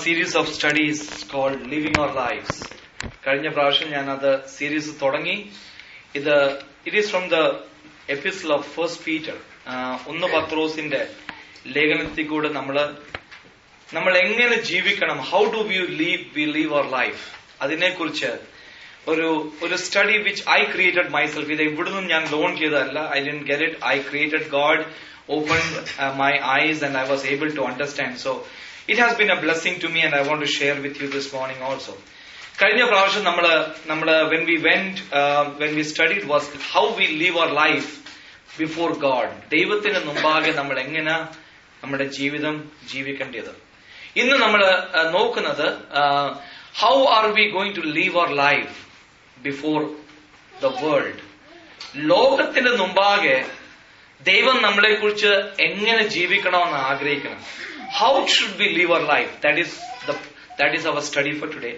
series of studies called Living Our Lives. കഴിഞ്ഞ പ്രാവശ്യം ഞാൻ അത് സീരീസ് തുടങ്ങി ഇത് it is from the epistle of first Peter ഒന്ന് പത്രോസിന്റെ ലേഖനത്തിൽ കൂടെ നമ്മൾ നമ്മൾ എങ്ങനെ ജീവിക്കണം how do we live we live our life അതിനെക്കുറിച്ച് ഒരു ഒരു study which I created myself ഇത് ഇവിടുന്ന് ഞാൻ ലോൺ ചെയ്തതല്ല I did get it I created God open my eyes and I was able to understand so it has been a blessing to me and I want to share with you this morning also കഴിഞ്ഞ പ്രാവശ്യം നമ്മൾ നമ്മൾ when we went when we studied was how we live our life before God ദൈവത്തിന് മുമ്പാകെ നമ്മൾ എങ്ങനെ നമ്മുടെ ജീവിതം ജീവിക്കേണ്ടത് ഇന്ന് നമ്മൾ നോക്കുന്നത് how are we going to live our life before the world ലോകത്തിന്റെ മുമ്പാകെ ദൈവം നമ്മളെ കുറിച്ച് എങ്ങനെ ജീവിക്കണമെന്ന് ആഗ്രഹിക്കണം how should be live our life that is that is our study for today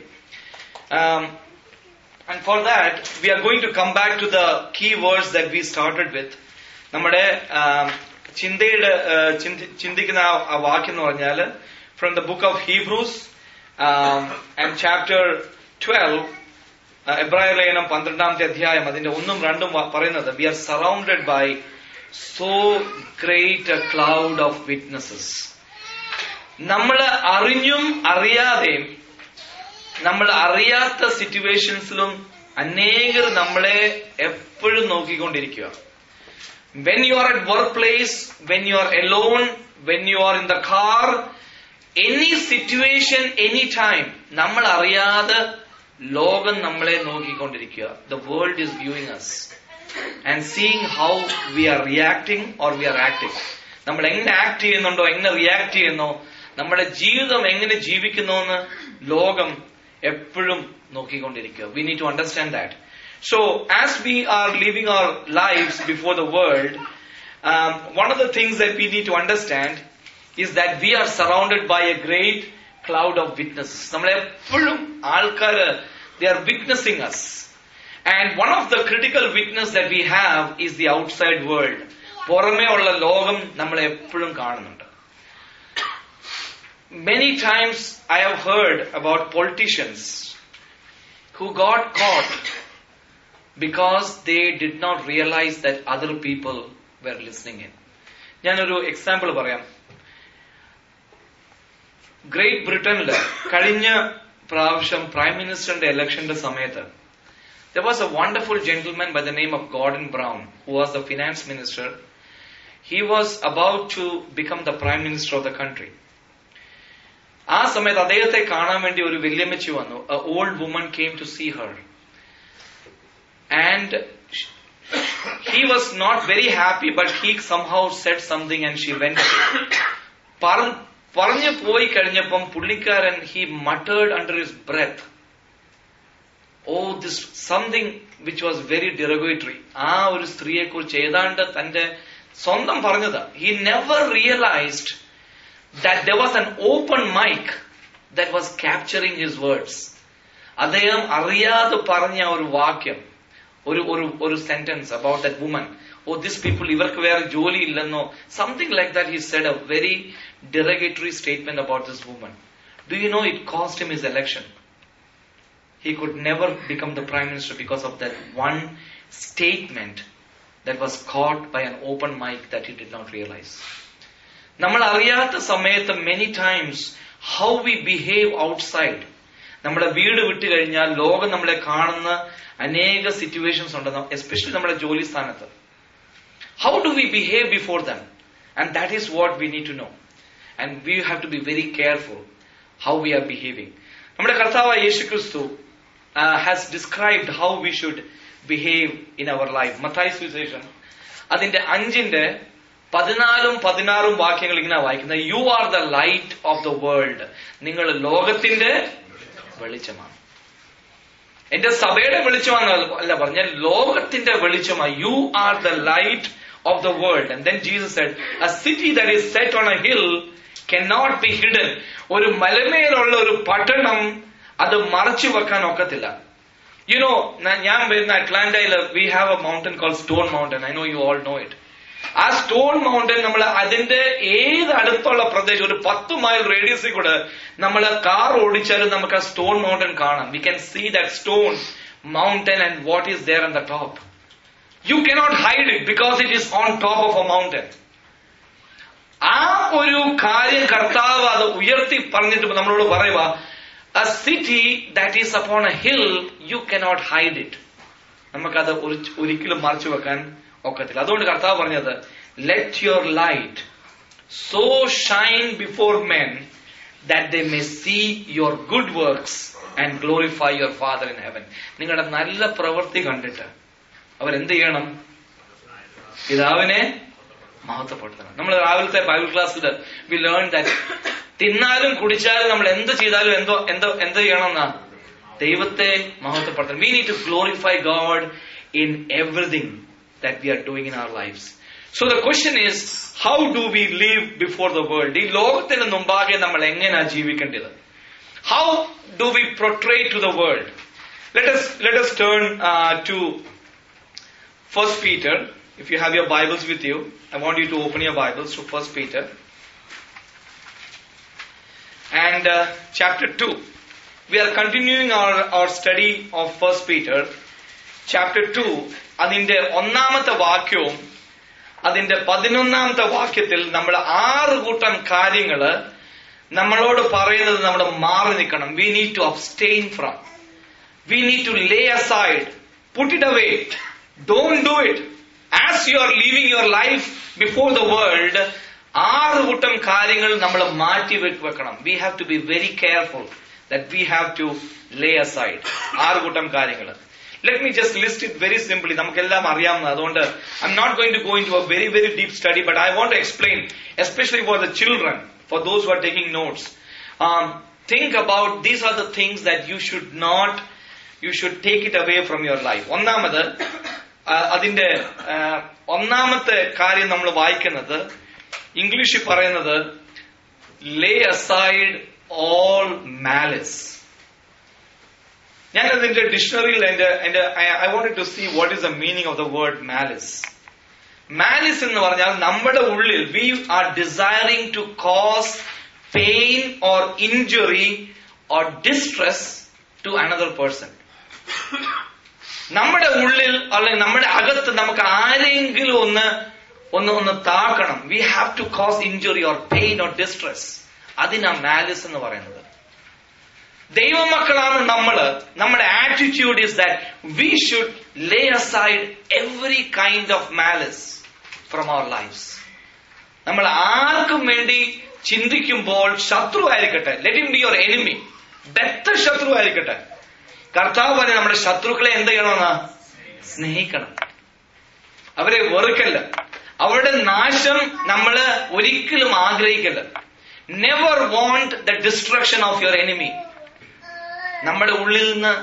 and for that we are going to come back to the key words that we started with നമ്മുടെ ചിന്തയുടെ ചിന്തിക്കുന്ന ആ വാക്യം എന്ന് പറഞ്ഞാൽ from the book of Hebrews and chapter twelve എബ്രായ ലേഖനം പന്ത്രണ്ടാമത്തെ അധ്യായം അതിന്റെ ഒന്നും രണ്ടും പറയുന്നത് we are surrounded by so great a cloud of witnesses നമ്മൾ അറിഞ്ഞും അറിയാതെയും നമ്മൾ അറിയാത്ത സിറ്റുവേഷൻസിലും അനേകർ നമ്മളെ എപ്പോഴും നോക്കിക്കൊണ്ടിരിക്കുക when you are at work place when you are alone when you are in the car any situation any time നമ്മൾ അറിയാതെ ലോകം നമ്മളെ നോക്കിക്കൊണ്ടിരിക്കുക the world is viewing us and seeing how we are reacting or we are acting നമ്മൾ എങ്ങനെ act ചെയ്യുന്നുണ്ടോ എങ്ങനെ react ചെയ്യുന്നോ നമ്മുടെ ജീവിതം എങ്ങനെ ജീവിക്കുന്നു എന്ന് ലോകം എപ്പോഴും നോക്കിക്കൊണ്ടിരിക്കുക we need to understand that so as we are living our lives before the world one of the things that we need to understand is that we are surrounded by a great cloud of witnesses നമ്മളെപ്പോഴും ആൾക്കാർ they are witnessing us and one of the critical witness that we have is the outside world പുറമേ ഉള്ള ലോകം നമ്മളെ എപ്പോഴും കാണുന്നുണ്ട് Many times I have heard about politicians who got caught because they did not realize that other people were listening in. ഞാനൊരു example പറയാം great ബ്രിട്ടനില് കഴിഞ്ഞ പ്രാവശ്യം പ്രൈം മിനിസ്റ്ററിന്റെ ഇലക്ഷന്റെ സമയത്ത് There was a wonderful gentleman by the name of Gordon Brown, who was the finance minister. He was about to become the prime minister of the country. ആ സമയത്ത് അദ്ദേഹത്തെ കാണാൻ വേണ്ടി ഒരു വല്യമ്മച്ചി വന്നു old woman came to see her and he was not very happy but he somehow said something and she went പറഞ്ഞു പോയി കഴിഞ്ഞപ്പം പുള്ളിക്കാരൻ he muttered under his breath oh this something which was very derogatory ആ ഒരു സ്ത്രീയെ കുറിച്ച് ഏതാണ്ട് തന്റെ സ്വന്തം പറഞ്ഞത് he never realized that there was an open mic that was capturing his words. അദ്ദേഹം അറിയാതെ പറഞ്ഞ ഒരു വാക്യം ഒരു ഒരു ഒരു sentence about that woman oh this people ഇവർക്ക് വേറെ ജോലി ഇല്ലെന്നോ something like that he said a very derogatory statement about this woman do you know it cost him his election he could never become the prime minister because of that one statement that was caught by an open mic that he did not realize. നമ്മൾ അറിയാത്ത സമയത്ത് many times how we behave outside നമ്മുടെ വീട് വിട്ടു കഴിഞ്ഞാൽ ലോകം നമ്മളെ കാണുന്ന അനേക സിറ്റുവേഷൻസ് ഉണ്ട് എസ്പെഷ്യലി നമ്മുടെ ജോലി സ്ഥാനത്ത് how do we behave before them and that is what we need to know and we have to be very careful how we are behaving നമ്മുടെ കർത്താവ് Yesu Kristu has described how we should behave in our life Mathai സുവിശേഷം അതിന്റെ അഞ്ചിന്റെ പതിനാലും പതിനാറും വാക്യങ്ങൾ ഇങ്ങനെ വായിക്കുന്നത് you are the light of the world നിങ്ങൾ ലോകത്തിന്റെ വെളിച്ചമാണ് എന്റെ സഭയുടെ വെളിച്ചമാണ് അല്ല പറഞ്ഞ ലോകത്തിന്റെ വെളിച്ചമാണ് you are the light of the world and then Jesus said a city that is set on a hill can not be hidden ഒരു മലമേലുള്ള ഒരു പട്ടണം അത് മറച്ചു വെക്കാൻ ഒക്കത്തില്ല യു നോ ഞാൻ വരുന്ന അറ്റ്ലാന്റയിൽ we have a mountain call stone mountain I know you all know it ആ സ്റ്റോൺ മൗണ്ടൻ നമ്മൾ അതിന്റെ ഏത് അടുത്തുള്ള പ്രദേശം ഒരു പത്ത് മൈൽ റേഡിയസിൽ കൂടെ നമ്മൾ കാർ ഓടിച്ചാലും നമുക്ക് ആ സ്റ്റോൺ മൗണ്ടൻ കാണാം we can see that stone mountain and what is there on the top you cannot hide it because it is on top of a mountain ആ ഒരു കാര്യം കർത്താവ് അത് ഉയർത്തി പറഞ്ഞിട്ട് നമ്മളോട് പറയുക a city that is upon a hill you cannot hide it നമുക്കത് ഒരു- ഒരിക്കലും മറച്ചു വെക്കാൻ ഒക്കത്തില്ല അതുകൊണ്ട് കർത്താവ് പറഞ്ഞത് let your light so shine before men that ദേ മെ see your good works and glorify your father in heaven നിങ്ങളുടെ നല്ല പ്രവൃത്തി കണ്ടിട്ട് അവരെന്ത് ചെയ്യണം പിതാവിനെ മഹത്വപ്പെടുത്തണം നമ്മൾ രാവിലത്തെ ബൈബിൾ ക്ലാസ്സിൽ വി ലേൺ ദാറ്റ് തിന്നാലും കുടിച്ചാലും നമ്മൾ എന്ത് ചെയ്താലും എന്തോ എന്തോ എന്ത് ചെയ്യണമെന്നാ ദൈവത്തെ മഹത്വപ്പെടുത്തണം we need to glorify God in everything that we are doing in our lives so the question is how do we live before the world ഈ ലോകത്തിന് മുമ്പാകെ നമ്മൾ എങ്ങനെയാ ജീവിക്കേണ്ടത് how do we portray to the world let us let us turn uh, to First Peter. If you have your Bibles with you, I want you to open your Bibles to First Peter and uh, chapter two. We are continuing our, our study of First Peter, chapter two. അതിന്റെ ഒന്നാമത്തെ വാക്യവും അതിന്റെ പതിനൊന്നാമത്തെ വാക്യത്തിൽ നമ്മൾ ആറ് കൂട്ടം കാര്യങ്ങള് നമ്മളോട് പറയുന്നത് നമ്മൾ മാറി നിൽക്കണം we need to abstain from we need to lay aside, put it away. Don't do it. As you are living your life before the world, ആറ് കൂട്ടം കാര്യങ്ങൾ നമ്മൾ മാറ്റി വെ- വെക്കണം we have to be very careful that we have to lay aside ആറ് കൂട്ടം കാര്യങ്ങൾ let me just list it very simply നമുക്കെല്ലാം അറിയാവുന്ന അതുകൊണ്ട് I am not going to go into a very very deep study but I want to explain especially for the children for those who are taking notes think about these are the things that you should not you should take it away from your life ഒന്നാമത് ആ, അതിന്റെ ആ, ഒന്നാമത്തെ കാര്യം നമ്മൾ വായിക്കുന്നത് ഇംഗ്ലീഷിൽ പറയുന്നത് ലേ അസൈഡ് ഓൾ മാലിസ് ഞാൻ അതിന്റെ ഡിക്ഷണറിയിൽ എന്റെ എന്റെ I wanted to see what is the meaning of the word malice malice എന്ന് പറഞ്ഞാൽ നമ്മുടെ ഉള്ളിൽ we are desiring to cause pain or injury or distress to another person നമ്മുടെ ഉള്ളിൽ അല്ലെങ്കിൽ നമ്മുടെ അകത്ത് നമുക്ക് ആരെങ്കിലും ഒന്ന് ഒന്ന് ഒന്ന് താക്കണം we have to cause injury or pain or distress അതിനാ മാലിസ് എന്ന് പറയുന്നത് ദൈവമക്കളാണ് നമ്മള് നമ്മുടെ attitude is that we should lay aside every kind of malice from our lives നമ്മൾ ആർക്കും വേണ്ടി ചിന്തിക്കുമ്പോൾ ശത്രു ആയിരിക്കട്ടെ let him be your enemy ബെത്ത ശത്രു ആയിരിക്കട്ടെ കർത്താവ് പറഞ്ഞ നമ്മുടെ ശത്രുക്കളെ എന്ത് ചെയ്യണമെന്ന് സ്നേഹിക്കണം അവരെ വെറുക്കല്ല അവരുടെ നാശം നമ്മൾ ഒരിക്കലും ആഗ്രഹിക്കല്ല never want the destruction of your enemy നമ്മുടെ ഉള്ളിൽ നിന്ന്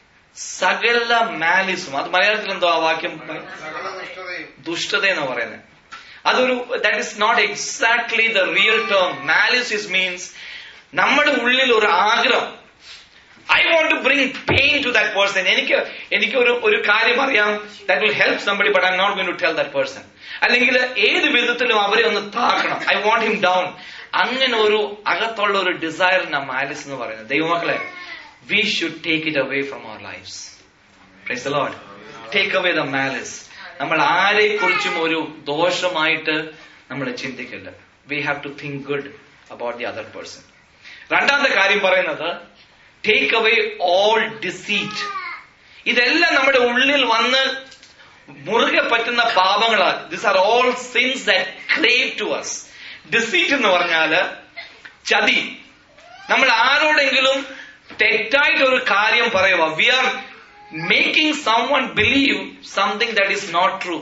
സകല മാലിസും അത് മലയാളത്തിൽ എന്തോ ആ വാക്യം സകല ദുഷ്ടതയും ദുഷ്ടത എന്ന് പറയുന്നത് അതൊരു that is not exactly the real term malice is means നമ്മുടെ ഉള്ളിൽ ഒരു ആഗ്രഹം I want to bring pain to that person എനിക്ക് എനിക്ക് ഒരു ഒരു കാര്യം അറിയാം that will help somebody but I am not going to tell that person അല്ലെങ്കിൽ ഏത് വിധത്തിലും അവരെ ഒന്ന് താക്കണം ഐ വാണ്ട് ഹിം ഡൗൺ അങ്ങനെ ഒരു അകത്തുള്ള ഒരു ഡിസയറിനാ മാലിസ് എന്ന് പറയുന്നത് ദൈവമക്കളെ we should take it away from our lives praise Lord take away the malice നമ്മൾ ആരെ കുറിച്ചും ഒരു ദോഷമായിട്ട് നമ്മൾ ചിന്തിക്കില്ല we have to think good about the other person രണ്ടാമത്തെ കാര്യം പറയുന്നത് ടേക്ക് അവേ ഓൾ ഡിസീറ്റ് ഇതെല്ലാം നമ്മുടെ ഉള്ളിൽ വന്ന് മുറുകെ പറ്റുന്ന പാപങ്ങളാണ് this are all sins that crave to us deceit എന്ന് പറഞ്ഞാല് ചതി നമ്മൾ ആരോടെങ്കിലും തെറ്റായിട്ട് ഒരു കാര്യം പറയുക we are making someone believe something that is not true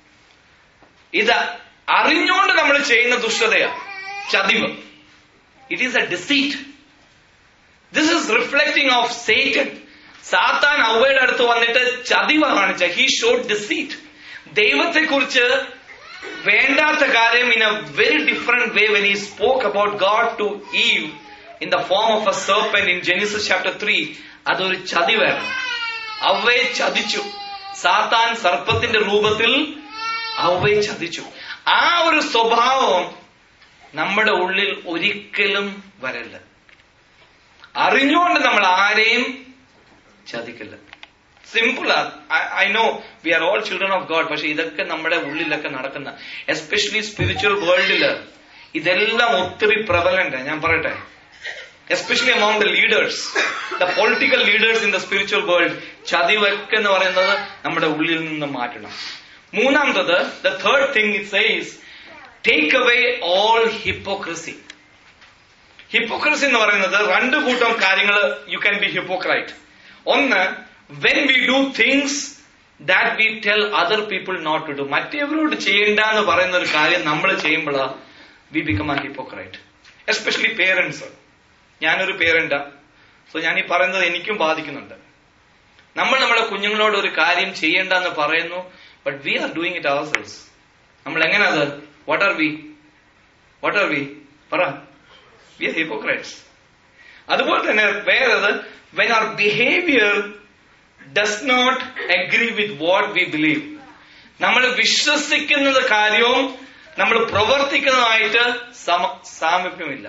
ഇത് അറിഞ്ഞുകൊണ്ട് നമ്മൾ ചെയ്യുന്ന ദുഷ്ടതയാ ചതിവ് it is a deceit this is reflecting of Satan സാത്താൻ അവയുടെ അടുത്ത് വന്നിട്ട് ചതിവ കാണിച്ച ഹി ഷോഡ് ഡിസീറ്റ് ദൈവത്തെക്കുറിച്ച് വേണ്ടാത്ത കാര്യം in a very different way when he spoke about God to Eve in the form of a serpent in Genesis chapter three അതൊരു ചതിവായിരുന്നു അവയെ ചതിച്ചു സാത്താൻ സർപ്പത്തിന്റെ രൂപത്തിൽ അവയെ ചതിച്ചു ആ ഒരു സ്വഭാവം നമ്മുടെ ഉള്ളിൽ ഒരിക്കലും വരല്ല അറിഞ്ഞുകൊണ്ട് നമ്മൾ ആരെയും ചതിക്കില്ല simple I know we are all children of God പക്ഷെ ഇതൊക്കെ നമ്മുടെ ഉള്ളിലൊക്കെ നടക്കുന്ന എസ്പെഷ്യലി സ്പിരിച്വൽ വേൾഡില് ഇതെല്ലാം ഒത്തിരി പ്രബലന്റ് ഞാൻ പറയട്ടെ especially among the leaders the political leaders in the spiritual world ചതിവൊക്കെ എന്ന് പറയുന്നത് നമ്മുടെ ഉള്ളിൽ നിന്ന് മാറ്റണം മൂന്നാമത്തത് the third thing it says take away all hypocrisy hypocrisy എന്ന് പറയുന്നത് രണ്ട് കൂട്ടം കാര്യങ്ങൾ യു ക്യാൻ ബി ഹിപ്പോക്രൈറ്റ് ഒന്ന് when we do things that we tell other people not to do മറ്റേവരോട് ചെയ്യേണ്ട എന്ന് പറയുന്ന ഒരു കാര്യം നമ്മൾ ചെയ്യുമ്പോഴാ we become a hypocrite especially parents ഞാനൊരു പേരന്റാ സോ ഞാൻ ഈ പറയുന്നത് എനിക്കും ബാധിക്കുന്നുണ്ട് നമ്മൾ നമ്മുടെ കുഞ്ഞുങ്ങളോട് ഒരു കാര്യം ചെയ്യേണ്ട എന്ന് പറയുന്നു but we are doing it ourselves നമ്മൾ എങ്ങനെ അത് what are we what are we പറ വി ആർ ഹിപ്പോക്രൈറ്റ്സ് അതുപോലെ തന്നെ വേറത് when our behaviour does not agree with what we believe നമ്മൾ വിശ്വസിക്കുന്നത് കാര്യവും നമ്മൾ പ്രവർത്തിക്കുന്നതുമായിട്ട് സമ സാമീപ്യമില്ല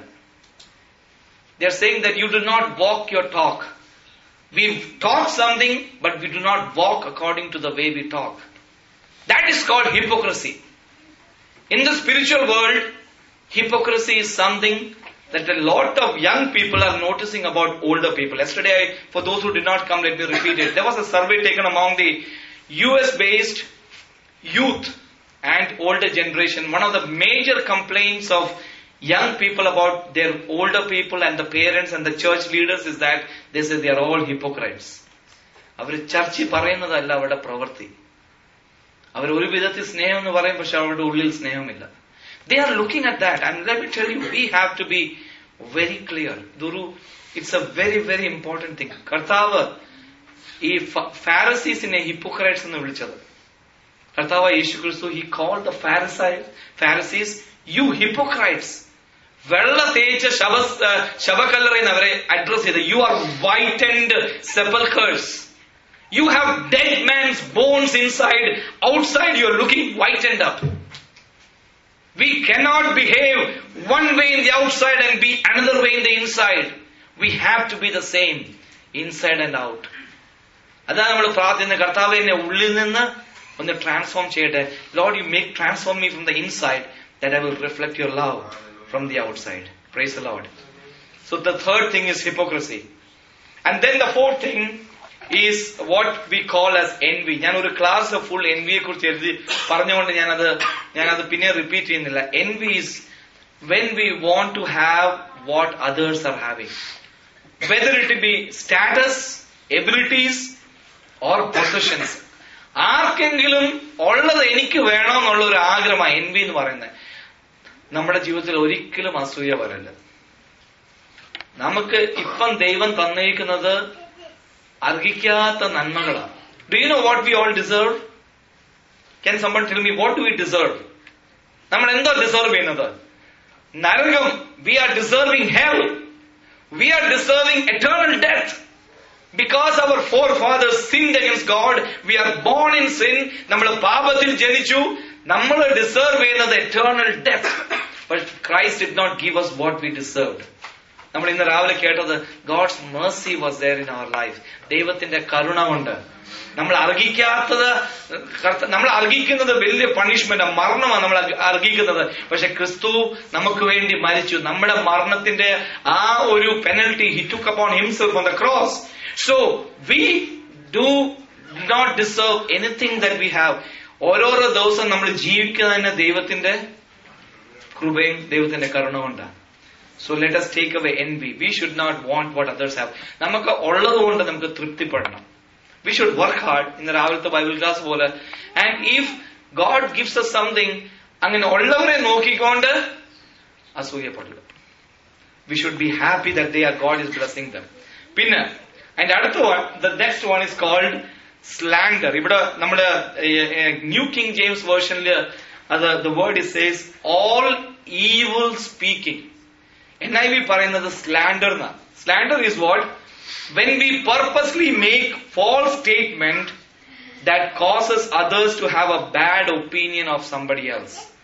they're saying that you do not walk your talk we talk something but we do not walk according to the way we talk that is called hypocrisy in the spiritual world hypocrisy is something that a lot of young people are noticing about older people. Yesterday, I, for those who did not come, let me repeat it. There was a survey taken among the US based youth and older generation. One of the major complaints of young people about their older people and the parents and the church leaders is that they say they are all hypocrites. അവർ ചർച്ച പറയുന്നതല്ല അവരുടെ പ്രവൃത്തി അവർ ഒരു വിധത്തിൽ സ്നേഹം എന്ന് പറയും പക്ഷെ അവരുടെ ഉള്ളിൽ സ്നേഹമില്ല They are looking at that. And let me tell you, we have to be very clear. Duru, it's a very, very important thing. കർത്താവ് ഈ ഫാരസീസിനെ ഹിപ്പോക്രൈറ്റ്സ് എന്ന് വിളിച്ചത് കർത്താവ് Yesu Kristu he call the Pharisees you hypocrites വെള്ള തേച്ച ശവ ശവക്കല്ലറയിൽ അവരെ അഡ്രസ് ചെയ്ത് you are white and sepulchres you have dead man's bones inside outside you are looking white and up We cannot behave one way in the outside and be another way in the inside. We have to be the same inside and out. അതാണ് നമ്മൾ പ്രാർത്ഥന കർത്താവ് എന്നെ ഉള്ളിൽ നിന്ന് ഒന്ന് transform ചെയ്യട്ടെ Lord you make transform me from the inside that I will reflect your love from the outside praise Lord so the third thing is hypocrisy and then the fourth thing is what we call as envy ഞാൻ ഒരു class full N വിയെ കുറിച്ച് എഴുതി പറഞ്ഞുകൊണ്ട് ഞാനത് ഞാനത് പിന്നെ repeat ചെയ്യുന്നില്ല envy is when we want to have what others are having whether it be status abilities or positions ആർക്കെങ്കിലും ഉള്ളത് എനിക്ക് വേണമെന്നുള്ള ഒരു ആഗ്രഹമാണ് എൻ വി എന്ന് പറയുന്നത് നമ്മുടെ ജീവിതത്തിൽ ഒരിക്കലും അസൂയ വരല്ല നമുക്ക് ഇപ്പം ദൈവം തന്നിരിക്കുന്നത് അർഹിക്കാത്ത നന്മകളാണ് do you know what we all deserve can someone tell me what do we deserve നമ്മൾ എന്തോ ഡിസേർവ് ചെയ്യുന്നത് നരകം we are deserving hell we are deserving eternal death because our forefathers sinned against God we are born in sin നമ്മൾ പാപത്തിൽ ജനിച്ചു നമ്മൾ deserve ചെയ്യുന്നത് eternal death but Christ did not give us what we deserved നമ്മൾ ഇന്ന് രാവിലെ കേട്ടത് God's Mercy was there in our life ദൈവത്തിന്റെ കരുണ കൊണ്ട് നമ്മൾ അർഹിക്കാത്തത് കർത്ത- നമ്മൾ അർഹിക്കുന്നത് വലിയ പണിഷ്മെന്റ് മരണമാണ് നമ്മൾ അർഹി- അർഹിക്കുന്നത് പക്ഷെ ക്രിസ്തു നമുക്ക് വേണ്ടി മരിച്ചു നമ്മുടെ മരണത്തിന്റെ ആ ഒരു penalty he took upon himself on the cross so we do not deserve anything that we have ഓരോരോ ദിവസം നമ്മൾ ജീവിക്കുന്നതിന് ദൈവത്തിന്റെ കൃപയും ദൈവത്തിന്റെ കരുണ കൊണ്ടാണ് so let us take away envy we should not want what others have നമുക്ക് ഉള്ളത് കൊണ്ട് നമുക്ക് തൃപ്തിപ്പെടണം വി ഷുഡ് വർക്ക് ഹാർഡ് ഇന്ന് രാവിലത്തെ ബൈബിൾ ക്ലാസ് പോലെ and if God gives us something അങ്ങനെ ഉള്ളവരെ നോക്കിക്കൊണ്ട് അസൂയപ്പെടരുത് we should be happy that they are God is blessing them പിന്നെ അതിന്റെ അടുത്ത one the next one is called slander ഇവിടെ നമ്മുടെ ന്യൂ കിങ് ജെയിംസ് വേർഷനിൽ അത് the word is says all evil speaking N I V പറയുന്നത് slander എന്നാണ് slander is what when we purposely make false statement that causes others to have a bad opinion of somebody else.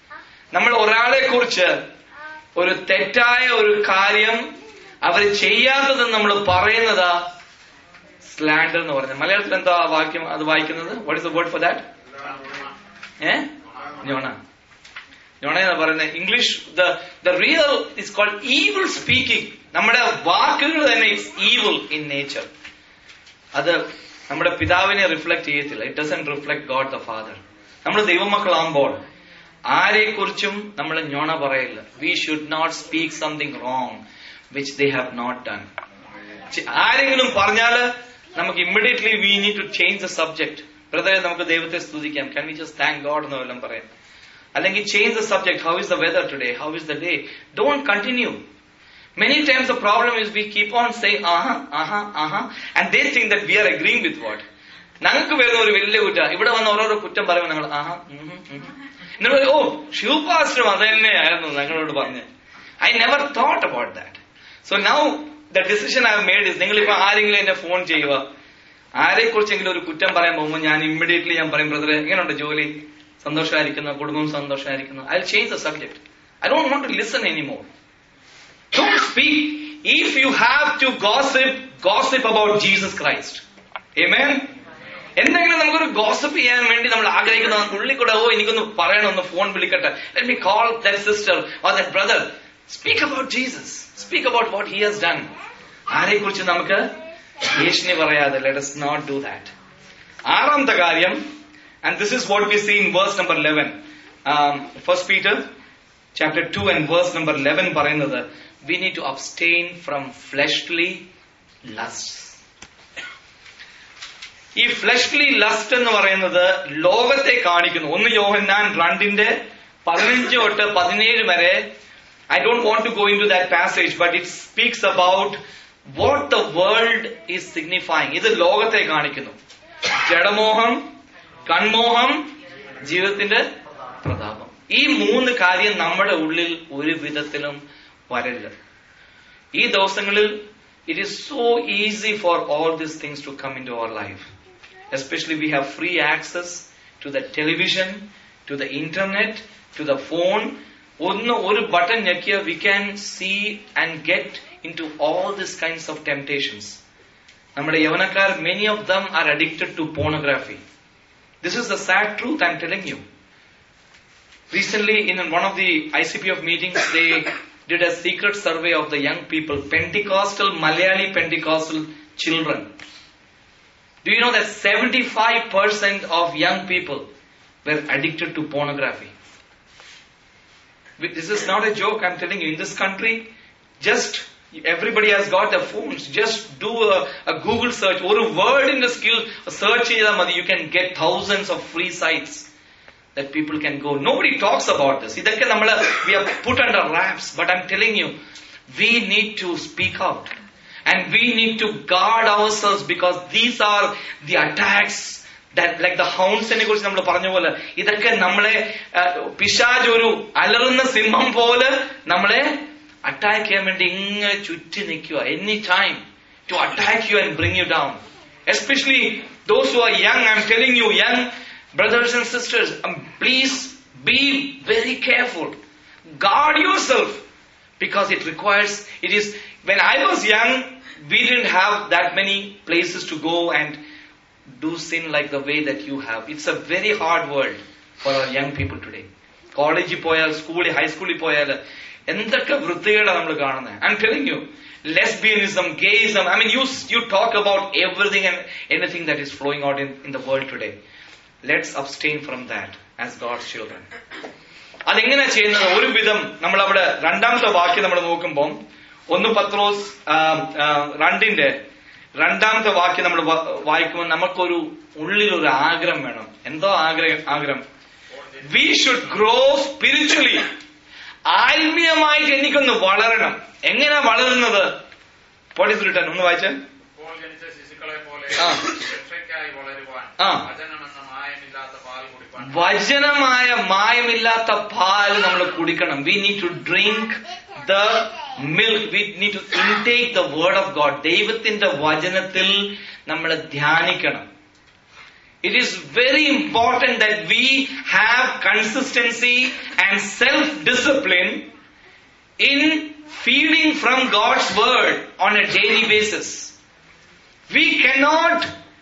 നമ്മൾ ഒരാളെ കുറിച്ച് ഒരു തെറ്റായ ഒരു കാര്യം അവർ ചെയ്യാത്തത് നമ്മൾ പറയുന്നതാ സ്ലാൻഡർ എന്ന് പറയുന്നത് മലയാളത്തിൽ എന്താ ആ വാക്യം അത് വായിക്കുന്നത് what is the word for that ഏ ഞോണ ഞോണ എന്ന് പറയുന്നത് English the the real is called evil speaking നമ്മുടെ വാക്കുകൾ തന്നെ ഇറ്റ്സ് ഈവിൾ ഇൻ നേച്ചർ അത് നമ്മുടെ പിതാവിനെ റിഫ്ലക്ട് ചെയ്യത്തില്ല it doesn't reflect God the father നമ്മൾ ദൈവമക്കളാകുമ്പോൾ ആരെക്കുറിച്ചും നമ്മൾ ഞൊണ പറയില്ല we should not speak something wrong which they have not done ആരെങ്കിലും പറഞ്ഞാല് നമുക്ക് immediately we need to change the subject ബ്രദറെ നമുക്ക് ദൈവത്തെ സ്തുതിക്കാം can we just thank God എന്ന് വല്ലതും പറയാം അല്ലെങ്കിൽ change the subject how is the weather today how is the day don't continue Many times the problem is we keep on saying aha, aha, aha, and they think that we are agreeing with what? ഞങ്ങൾക്ക് വരുന്ന ഒരു വലിയ കുറ്റ ഇവിടെ വന്ന് ഓരോരോ കുറ്റം പറയുമ്പോൾ ഞങ്ങൾ ആഹാ ഉം, ഉം, ഉം. എന്നിട്ട് പറയും, ഓ ശിവപാസ്റ്ററും അത് തന്നെയായിരുന്നു ഞങ്ങളോട് പറഞ്ഞ് I never thought about that so now the decision I made is നിങ്ങൾ ഇപ്പൊ ആരെങ്കിലും എന്നെ ഫോൺ ചെയ്യുക ആരെ കുറിച്ചെങ്കിലും ഒരു കുറ്റം പറയാൻ പോകുമ്പോൾ ഞാൻ ഇമ്മീഡിയറ്റ്ലി ഞാൻ പറയും ബ്രദറെ എങ്ങനെയുണ്ട് ജോലി സന്തോഷമായിരിക്കുന്നു കുടുംബം സന്തോഷമായിരിക്കുന്നു I change the subject I don't want to listen anymore Don't speak. If you have to gossip, gossip about Jesus Christ. Amen. എന്തെങ്കിലും നമുക്കൊരു ഗോസപ്പ് ചെയ്യാൻ വേണ്ടി നമ്മൾ ആഗ്രഹിക്കുന്ന ഉള്ളിൽ കൂടെ ഓ എനിക്കൊന്ന് പറയണം ഒന്ന് ഫോൺ വിളിക്കട്ടെ let me call that sister or that brother speak about Jesus speak about what he has done ആരെ കുറിച്ച് നമുക്ക് യേശുവിനെ പറയാതെ let us not do that ആറാമത്തെ കാര്യം and this is what we see in verse number eleven first Peter chapter two and verse number eleven പറയുന്നത് we need to abstain from fleshly lust ഈ fleshly lust എന്ന് പറയുന്നത് ലോകത്തെ കാണിക്കുന്നു ഒന്ന് യോഹന്നാൻ രണ്ടിന്റെ പതിനഞ്ച് തൊട്ട് പതിനേഴ് വരെ I don't want to go into that passage but it speaks about what the world is signifying ഇത് ലോകത്തെ കാണിക്കുന്നു ജഡമോഹം കൺമോഹം ജീവിതത്തിന്റെ പ്രതാപം ഈ മൂന്ന് കാര്യം നമ്മുടെ ഉള്ളിൽ ഒരു വിധത്തിലും വരില്ല ഈ ദിവസങ്ങളിൽ it is so easy for all these things to come into our life especially we have free access to the television to the internet to the phone ഒന്ന് ഒരു ബട്ടൺ ഞെക്കിയ we can see and get into all this kinds of temptations നമ്മുടെ യവനക്കാർ many of them are addicted to pornography this is the sad truth I'm telling you Recently, in one of the ICPF meetings, they did a secret survey of the young people, Pentecostal, Malayali Pentecostal children. Do you know that 75% of young people were addicted to pornography? This is not a joke, I'm telling you. In this country, just everybody has got their phones. Just do a, a Google search or a word in the skill search, you can get thousands of free sites that people can go. Nobody talks about this. ഇതൊക്കെ നമ്മൾ we are put under wraps. But I'm telling you, we need to speak out. And we need to guard ourselves because these are the attacks that like the ഹൗൺസിനെ കുറിച്ച് നമ്മൾ പറഞ്ഞ പോലെ ഇതൊക്കെ നമ്മളെ പിശാജ് ഒരു അലറുന്ന സിംഹം പോലെ നമ്മളെ അറ്റാക്ക് ചെയ്യാൻ വേണ്ടി ഇങ്ങനെ ചുറ്റി നിൽക്കുക any time to attack you and bring you down especially those who are young I'm telling you young brothers and sisters, um, please be very careful. Guard yourself because it requires, it is, when I was young, we didn't have that many places to go and do sin like the way that you have. It's a very hard world for our young people today. കോളേജിൽ പോയാൽ സ്കൂളിൽ ഹൈസ്കൂളിൽ പോയാൽ എന്തൊക്കെ വൃത്തികേടാണ് നമ്മൾ കാണുന്നത് I'm telling you lesbianism, gayism. I mean, you, you talk about everything and anything that is flowing out in, in the world today. Let's abstain from that as God's children അതെങ്ങനെ ചെയ്യുന്നത് ഒരു വിധം നമ്മൾ അവിടെ രണ്ടാമത്തെ വാക്യം നമ്മൾ നോക്കുമ്പോൾ ഒന്ന് പത്രോസ് രണ്ടിന്റെ രണ്ടാമത്തെ വാക്യം നമ്മൾ വായിക്കുമ്പോൾ നമുക്കൊരു ഉള്ളിലൊരു ആഗ്രഹം വേണം എന്തോ ആഗ്രഹം ആഗ്രഹം വി ഷുഡ് ഗ്രോ സ്പിരിച്വലി ആത്മീയമായിട്ട് എനിക്കൊന്ന് വളരണം എങ്ങനെയാ വളരുന്നത് പോലീസ് റിട്ടേൺ ഒന്ന് വായിച്ചേ ഇപ്പോൾ ജനിച്ച ശിശുക്കളെ പോലെ ആ. രക്ഷയ്ക്കായി വളരുവാൻ ആ. വചനമെന്ന മായമില്ലാത്ത പാൽ കുടിപ്പാൻ വചനമായ മായമില്ലാത്ത പാൽ നമ്മൾ കുടിക്കണം we need to drink the milk we need to intake the word of God ദൈവത്തിന്റെ വചനത്തിൽ നമ്മൾ ധ്യാനിക്കണം It is very important that we have consistency and self-discipline in feeding from God's word on a daily basis. We cannot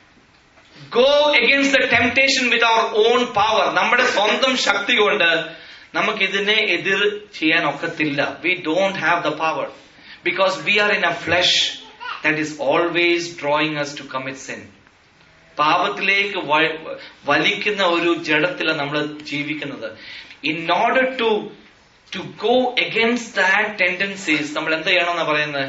go against the temptation with our own power. നമ്മുടെ സ്വന്തം ശക്തി കൊണ്ട് നമുക്ക് ഇതിനെ എതിർ ചെയ്യാൻ ഒക്കത്തില്ല we don't have the power because we are in a flesh that is always drawing us to commit sin പാപത്തിലേക്ക് വ- വലിക്കുന്ന ഒരു ജഡത്തിലാണ് നമ്മൾ ജീവിക്കുന്നത് in order to to go against that tendencies നമ്മൾ എന്ത് ചെയ്യണമെന്നാ പറയുന്നത്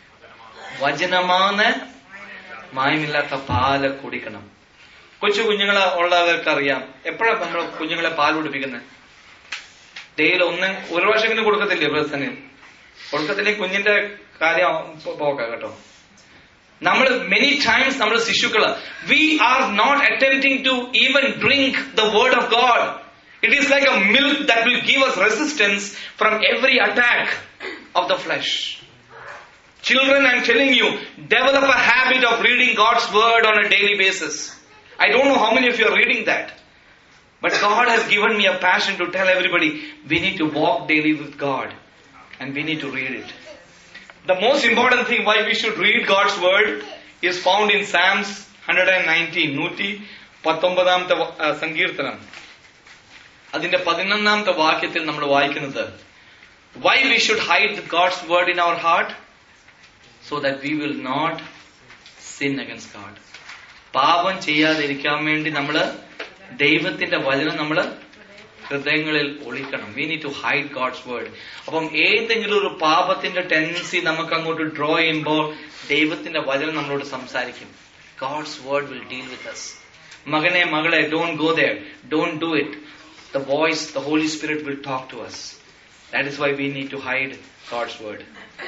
വചനമാണ് മായമില്ലാത്ത പാല് കുടിക്കണം കൊച്ചു കുഞ്ഞുങ്ങളെ ഉള്ളവർക്ക് അറിയാം എപ്പോഴാണ് നമ്മൾ കുഞ്ഞുങ്ങളെ പാൽ കുടിപ്പിക്കുന്നത് ഡെയിലി ഒന്ന് ഒരു പ്രാവശ്യമെങ്കിലും കൊടുക്കത്തില്ലേ പ്രസന് കൊടുക്കത്തില്ലേ കുഞ്ഞിന്റെ കാര്യം പോ- പോക്ക കേട്ടോ നമ്മൾ മെനി ടൈംസ് നമ്മൾ ശിശുക്കള് we are not attempting to even drink the word of God it is like a milk that will give us resistance from every attack of the flesh Children, I'm telling you, develop a habit of reading God's word on a daily basis. I don't know how many of you are reading that. But God has given me a passion to tell everybody we need to walk daily with God and we need to read it. The most important thing why we should read God's word is found in Psalms 119, നൂറ്റി പത്തൊമ്പതാമത്തെ വ- ആ, സങ്കീർത്തനം അതിന്റെ പതിനൊന്നാമത്തെ വാക്യത്തിൽ നമ്മൾ വായിക്കുന്നത് why we should hide God's word in our heart so that we will not sin against God. പാപം ചെയ്യാതിരിക്കാൻ വേണ്ടി നമ്മൾ ദൈവത്തിന്റെ വചനം നമ്മൾ ഹൃദയങ്ങളിൽ ഒളിക്കണം we need to hide God's word അപ്പം ഏതെങ്കിലും ഒരു പാപത്തിന്റെ ടെൻഡൻസി നമുക്ക് അങ്ങോട്ട് ഡ്രോ ചെയ്യുമ്പോൾ ദൈവത്തിന്റെ വചനം നമ്മളോട് സംസാരിക്കും God's word will deal with us മകനെ മകളെ don't go there don't do it the voice the Holy Spirit will talk to us that is why we need to hide God's word.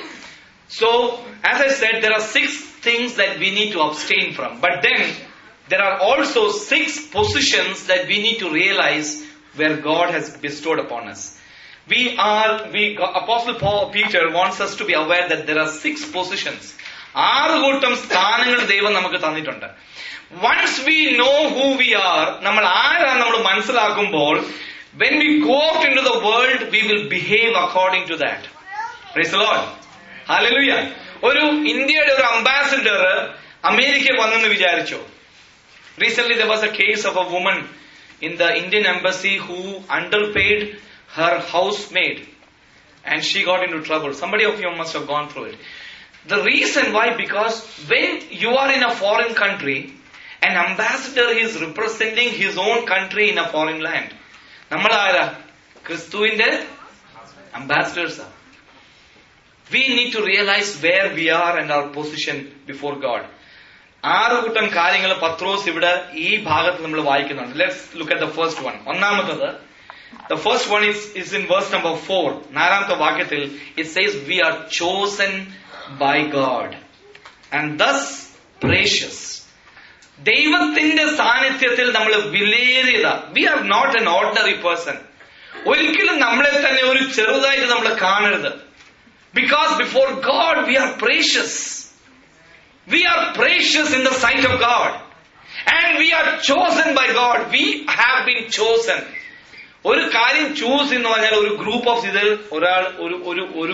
So, as I said, there are six things that we need to abstain from. But then, there are also six positions that we need to realize where God has bestowed upon us. We are, we, Apostle Paul, Peter wants us to be aware that there are six positions. ആറ് കൂട്ടം സ്ഥാനങ്ങൾ ദൈവം നമുക്ക് തന്നിട്ടുണ്ട് once we know who we are നമ്മൾ ആരാണ് നമ്മൾ മനസ്സിലാക്കുമ്പോൾ when we go out into the world we will behave according to that praise Lord hallelujah ഒരു ഇന്ത്യയുടെ ഒരു അംബാസിഡർ അമേരിക്ക വന്നെന്ന് വിചാരിച്ചോ Recently, there was a case of a woman in the Indian embassy who underpaid her housemaid and she got into trouble. Somebody of you must have gone through it. The reason why, because when you are in a foreign country, an ambassador is representing his own country in a foreign land. നമ്മൾ ആരാ ക്രിസ്തുവിന്റെ ambassadors are. We need to realize where we are and our position before God. ആറ് കൂട്ടം കാര്യങ്ങൾ പത്രോസ് ഇവിടെ ഈ ഭാഗത്ത് നമ്മൾ വായിക്കുന്നുണ്ട് let's look at the first one ഒന്നാമത്തത് the first one is is in verse number four നാലാമത്തെ വാക്യത്തിൽ it says we are chosen by God and thus precious ദൈവത്തിന്റെ സാന്നിധ്യത്തിൽ നമ്മൾ വിലയേറിയത we are not an ordinary person ഒരിക്കലും നമ്മളെ തന്നെ ഒരു ചെറുതായിട്ട് നമ്മൾ കാണരുത് because before God we are precious We are precious in the sight of God. And we are chosen by God. We have been chosen. ഒരു കാര്യം ചൂസ് എന്ന് പറഞ്ഞാൽ ഒരു ഗ്രൂപ്പ് ഓഫ് ഇതിൽ ഒരാൾ ഒരു ഒരു ഒരു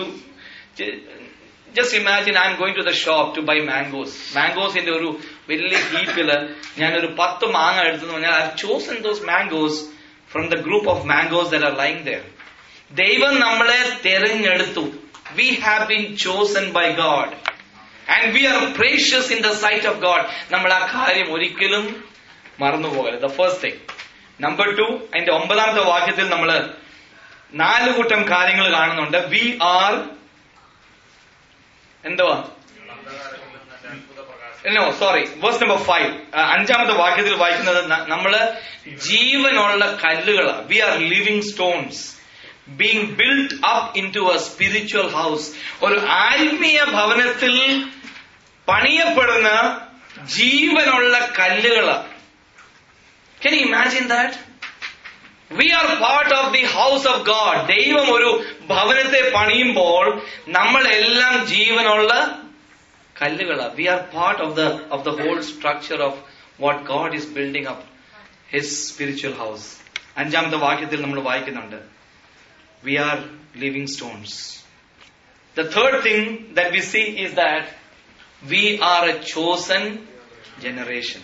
just imagine I'm going to the shop to buy mangoes മാംഗോസിന്റെ ഒരു വലിയ ഹീപ്പില് ഞാൻ ഒരു പത്ത് മാങ്ങ എടുത്തെന്ന് പറഞ്ഞാൽ I chosen those mangoes from the group of mangoes there are lying there ദൈവം നമ്മളെ തെരഞ്ഞെടുത്തു we have been chosen by God and we are precious in the sight of God നമ്മൾ ആ കാര്യം ഒരിക്കലും മറന്നു പോകരുത് the first thing number two അതിന്റെ ഒമ്പതാമത്തെ വാക്യത്തിൽ നമ്മൾ നാല് കൂട്ടം കാര്യങ്ങൾ കാണുന്നുണ്ട് വി ആർ എന്തുവാ അത്ഭുത പ്രകാശം no sorry verse number five അഞ്ചാമത്തെ വാക്യത്തിൽ വായിക്കുന്നത് ന- നമ്മള് ജീവനുള്ള കല്ലുകളാണ് we are living stones being build up into a spiritual house ഒരു ആത്മീയ ഭവനത്തിൽ പണിയപ്പെടുന്ന ജീവനുള്ള കല്ലുകളാണ് can imagine that we are part of the house of God ദൈവം ഒരു ഭവനത്തെ പണിയുമ്പോൾ നമ്മളെല്ലാം ജീവനുള്ള കല്ലുകളാണ് we are part of the of the whole structure of what God is building up his spiritual house അഞ്ചാമത്തെ വാക്യത്തിൽ നമ്മൾ വായിക്കുന്നുണ്ട് we are living stones the third thing that we see is that we are a chosen generation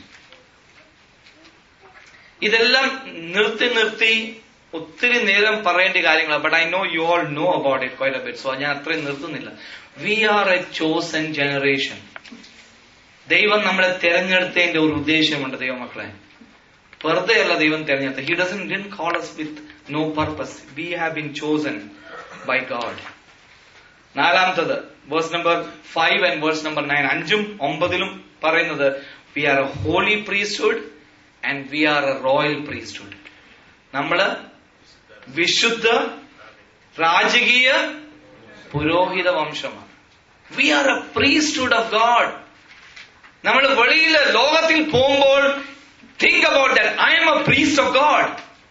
ഇതെല്ലാം നിർത്തി നിർത്തി ഒത്തിരി നേരം പറയേണ്ട കാര്യങ്ങളാണ് but I know you all know about it quite bit so ഞാൻ അത്രയും നിർത്തുന്നില്ല we are a chosen generation ദൈവം നമ്മളെ തെരഞ്ഞെടുത്തതിന്റെ ഒരു ഉദ്ദേശമുണ്ട് ദൈവമക്കളെ വെറുതെ അല്ല ദൈവം തെരഞ്ഞെടുത്തത് he doesn't didn't call us with no purpose we have been chosen by God നാലാമത്തത് verse number five and verse number nine അഞ്ചും ഒമ്പതിലും പറയുന്നത് we are a holy priesthood and we are a royal priesthood നമ്മള് വിശുദ്ധ രാജകീയ പുരോഹിത വംശമാണ് we are a priesthood of God നമ്മൾ വെളിയിൽ ലോകത്തിൽ പോകുമ്പോൾ think about that I'm a priest of God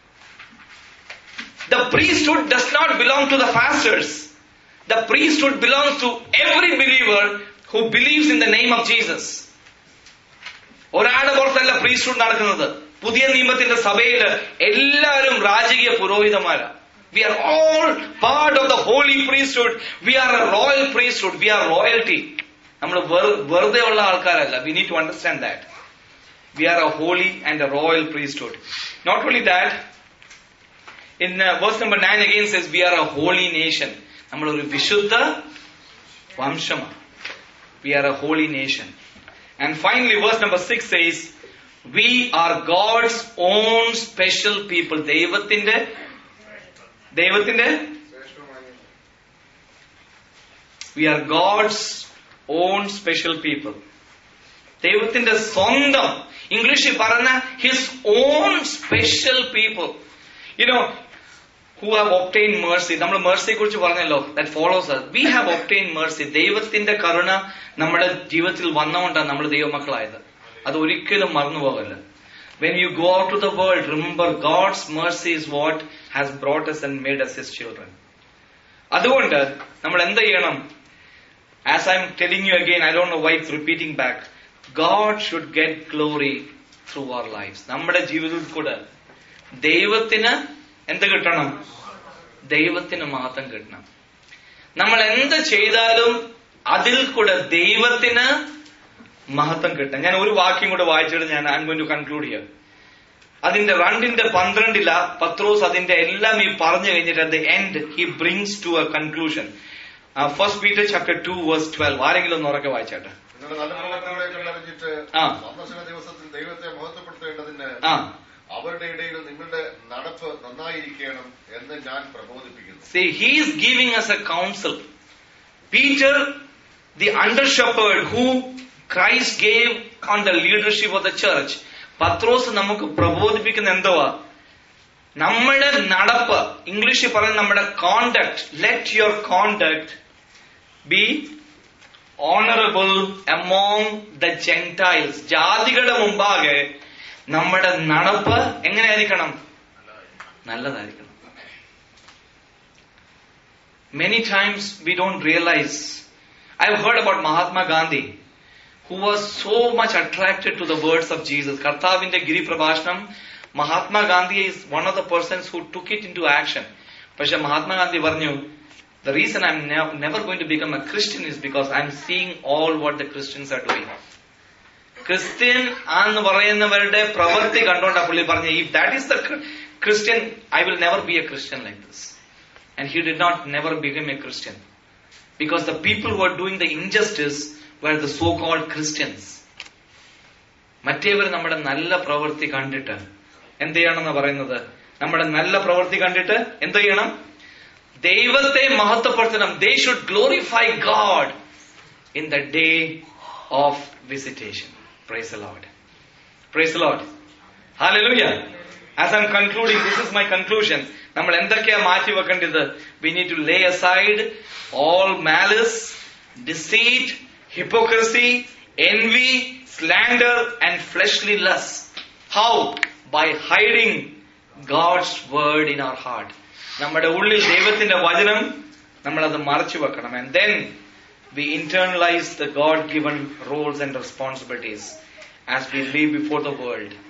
the priesthood does not belong to the pastors the priesthood belongs to every believer who believes in the name of Jesus ഒരാളുടെ പുറത്തല്ല priesthood നടക്കുന്നത് പുതിയ നിയമത്തിന്റെ സഭയിൽ എല്ലാവരും രാജകീയ പുരോഹിതന്മാരാ we are all part of the holy priesthood we are a royal priesthood we are royalty നമ്മൾ വെറുതെ ഉള്ള ആൾക്കാരല്ല we need to understand that we are a holy and a royal priesthood not only that in verse number nine again says we are a holy nation നമ്മൾ ഒരു വിശുദ്ധ വംശമാണ് we are a holy nation and finally verse number six says we are God's own special people ദൈവത്തിന്റെ ദൈവത്തിന്റെ we are God's own special people ദൈവത്തിന്റെ സ്വന്തം ഇംഗ്ലീഷിൽ പറഞ്ഞ his own special people you know who have obtain mercy നമ്മൾ മേഴ്സിയെ കുറിച്ച് പറഞ്ഞല്ലോ that follows we have obtain mercy ദൈവത്തിന്റെ കരുണ നമ്മുടെ ജീവിതത്തിൽ വന്നുകൊണ്ടാണ് നമ്മൾ ദൈവമക്കളായത് അത് ഒരിക്കലും മറന്നു പോകല്ല when you go out to the world remember God's mercy is what has brought us and made us his children അതുകൊണ്ട് നമ്മൾ എന്ത് ചെയ്യണം as I I'm telling you again I don't know why it's repeating back God should get glory through our life നമ്മുടെ ജീവിതത്തിൽ കൂടെ ദൈവത്തിന് എന്ത് കിട്ടണം ദൈവത്തിന് മാത്രം കിട്ടണം നമ്മൾ എന്ത് ചെയ്താലും അതിൽ കൂടെ ദൈവത്തിന് മഹത്വം കിട്ടണം ഞാൻ ഒരു വാക്യം കൂടെ വായിച്ചിട്ട് ഞാൻ ഐ ഗോയിൻ ടു കൺക്ലൂഡ് ചെയ്യാം അതിന്റെ രണ്ടിന്റെ പന്ത്രണ്ടില പത്രോസ് അതിന്റെ എല്ലാം ഈ പറഞ്ഞു കഴിഞ്ഞിട്ട് at the end he brings to a conclusion first Peter chapter two verse twelve ആരെങ്കിലും ഒന്ന് ഉറക്കെ വായിച്ചാട്ടെ നിങ്ങളുടെ നല്ല പ്രവർത്തനങ്ങളെ കണ്ടറിഞ്ഞിട്ട് ആ. സന്ദർശന ദിവസത്തിൽ ദൈവത്തെ മഹത്വപ്പെടുത്തേണ്ടതിന് ആ അവരുടെ ഇടയിൽ നിങ്ങളുടെ നടപ്പ് നന്നായിരിക്കണം എന്ന് ഞാൻ പ്രബോധിപ്പിക്കുന്നു See, he is giving us a counsel. Peter, the under shepherd who Christ gave on the leadership of the church, പത്രോസ് നമുക്ക് പ്രബോധിപ്പിക്കുന്ന എന്തുവാ നമ്മുടെ നടപ്പ് ഇംഗ്ലീഷിൽ പറയുന്ന നമ്മുടെ conduct let your conduct be honourable among the Gentiles ജാതികളുടെ മുമ്പാകെ നമ്മുടെ നടപ്പ് എങ്ങനെയായിരിക്കണം നല്ലതായിരിക്കണം Many times we don't realize. I've heard about Mahatma Gandhi, who was so much attracted to the words of Jesus. കർത്താവിന്റെ ഗിരി പ്രഭാഷണം Mahatma Gandhi is one of the persons who took it into action. പക്ഷെ മഹാത്മാഗാന്ധി പറഞ്ഞു the reason I'm ne- never going to become a Christian is because I'm seeing all what the Christians are doing. Christian എന്ന് പറയുന്നവരുടെ പ്രവൃത്തി കണ്ടുകൊണ്ടാണ് പുള്ളി പറഞ്ഞ if that is the Christian I will never be a Christian like this and he did not never become a Christian because the people who are doing the injustice were the so-called Christians. മറ്റേവർ നമ്മുടെ നല്ല പ്രവൃത്തി കണ്ടിട്ട് എന്ത് ചെയ്യണമെന്ന് പറയുന്നത് നമ്മുടെ നല്ല പ്രവൃത്തി കണ്ടിട്ട് എന്ത് ചെയ്യണം ദൈവത്തെ മഹത്വപ്പെടുത്തണം they should glorify God in the day of visitation praise Lord praise Lord Hallelujah. As I'm concluding, this is my conclusion. നമ്മൾ എന്തൊക്കെയാ മാറ്റി വെക്കേണ്ടത് we need to lay aside all malice deceit hypocrisy envy slander and fleshly lusts how by hiding God's word in our heart നമ്മുടെ ഉള്ളിൽ ദൈവത്തിന്റെ വചനം നമ്മളത് മറച്ചു വെക്കണം and then we internalise the God given roles and responsibilities as we live before the world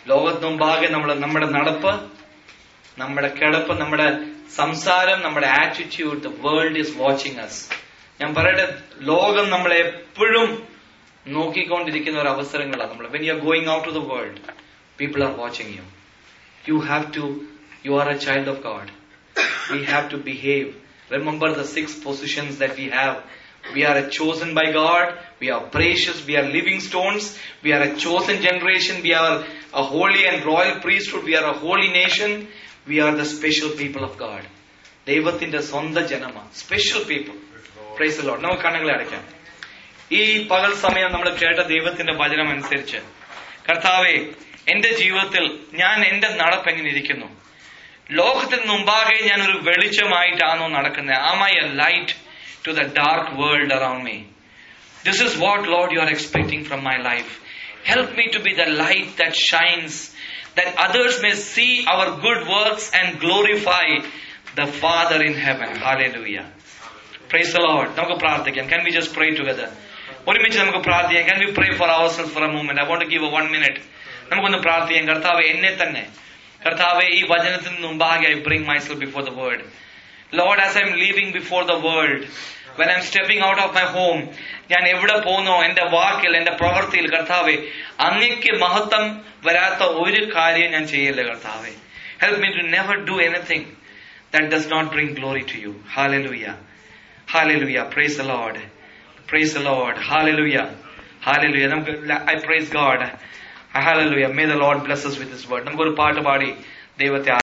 ലോകത്തിന് മുമ്പാകെ നമ്മൾ നമ്മുടെ നടപ്പ് നമ്മുടെ കിടപ്പ് നമ്മുടെ സംസാരം നമ്മുടെ attitude the world is watching us ഞാൻ പറയട്ടെ ലോകം നമ്മളെ എപ്പോഴും നോക്കിക്കൊണ്ടിരിക്കുന്ന ഒരു അവസരങ്ങളാണ് നമ്മൾ when you are going out to the world people are watching you you have to you are a child of God we have to behave. Remember the six positions that we have. We are a chosen by God. We are precious. We are living stones. We are a chosen generation. We are a holy and royal priesthood. We are a holy nation. We are the special people of God. ദൈവത്തിന്റെ സ്വന്തം ജനമ special people praise Lord നമുക്ക് കണ്ണുകളെ അടയ്ക്കാം ഈ പകൽ സമയം നമ്മൾ കേട്ട ദൈവത്തിന്റെ വചനം അനുസരിച്ച് കർത്താവെ എന്റെ ജീവിതത്തിൽ ഞാൻ എന്റെ നടപ്പ് എങ്ങനെ ഇരിക്കുന്നു ലോകത്തിന് മുമ്പാകെ ഞാൻ ഒരു വെളിച്ചമായിട്ടാണോ നടക്കുന്നത് am I a light to the dark world around me this is what Lord you are expecting from my life help me to be the light that shines that others may see our good works and glorify the Father in heaven. Hallelujah. Praise the Lord. നമുക്ക് പ്രാർത്ഥിക്കാം Can we just pray together? ഒരുമിച്ച് നമുക്ക് പ്രാർത്ഥിക്കാം Can we pray for ourselves for a moment? I want to give a one minute. നമുക്കൊന്ന് പ്രാർത്ഥിക്കാം കർത്താവ് എന്നെ തന്നെ കർത്താവെ ഈ വചനത്തിന് മുമ്പാകെ I bring myself before the word Lord as I am living before the world when I am stepping out of my home ഞാൻ എവിടെ പോകുന്നോ എന്റെ വാക്കിൽ എന്റെ പ്രവൃത്തിയിൽ കർത്താവെ അങ്ങയ്ക്ക് മഹത്വം വരാത്ത ഒരു കാര്യം ഞാൻ ചെയ്യില്ല കർത്താവെ help me to never do anything that does not bring glory to you. Hallelujah. Hallelujah. Praise the Lord. Praise the Lord. Hallelujah. Hallelujah. നമുക്ക് I praise God. Hallelujah. May the Lord bless us with His word. നമുക്കൊരു പാട്ട് പാടി ദൈവത്തെ